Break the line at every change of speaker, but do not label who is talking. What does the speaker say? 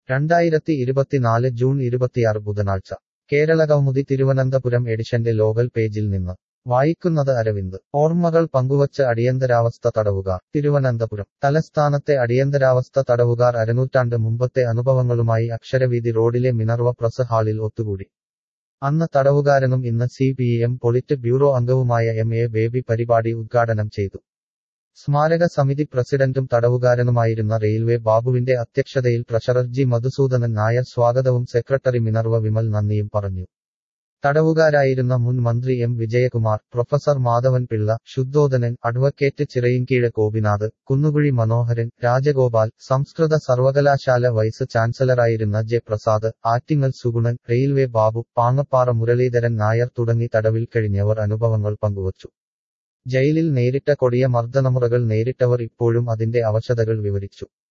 രണ്ടായിരത്തി ഇരുപത്തിനാല് ജൂൺ ഇരുപത്തിയാറ് ബുധനാഴ്ച കേരള കൗമുദി തിരുവനന്തപുരം എഡിഷന്റെ ലോകൽ പേജിൽ നിന്ന് വായിക്കുന്നത് അരവിന്ദ് ഓർമ്മകൾ പങ്കുവച്ച് അടിയന്തരാവസ്ഥ തടവുകാർ തിരുവനന്തപുരം തലസ്ഥാനത്തെ അടിയന്തരാവസ്ഥ തടവുകാർ അരനൂറ്റാണ്ട് മുമ്പത്തെ അനുഭവങ്ങളുമായി അക്ഷരവീതി റോഡിലെ മിനർവ പ്രസ് ഹാളിൽ ഒത്തുകൂടി അന്ന് തടവുകാരനും ഇന്ന് C P M polit bureau അംഗവുമായ എം എ ബേബി പരിപാടി ഉദ്ഘാടനം ചെയ്തു സ്മാരക സമിതി പ്രസിഡന്റും തടവുകാരനുമായിരുന്ന റെയിൽവേ ബാബുവിന്റെ അധ്യക്ഷതയിൽ ട്രഷറർ ജി മധുസൂദനൻ നായർ സ്വാഗതവും സെക്രട്ടറി മിനർവ വിമൽ നന്ദിയും പറഞ്ഞു തടവുകാരായിരുന്ന മുൻ മന്ത്രി M Vijayakumar professor Madhavan Pillai Sudhodanan advocate Chirayinkeezhu Gopinath Kunnukuzhi Manoharan Rajagopal സംസ്കൃത സർവകലാശാല വൈസ് ചാൻസലറായിരുന്ന ജെ പ്രസാദ് ആറ്റിങ്ങൽ സുഗുണൻ റെയിൽവേ ബാബു പാങ്ങപ്പാറ മുരളീധരൻ നായർ തുടങ്ങി തടവിൽ കഴിഞ്ഞവർ അനുഭവങ്ങൾ പങ്കുവച്ചു ജയിലിൽ നേരിട്ട കൊടിയ മർദ്ദനമുറകൾ നേരിട്ടവർ ഇപ്പോഴും അതിന്റെ അവശതകൾ വിവരിച്ചു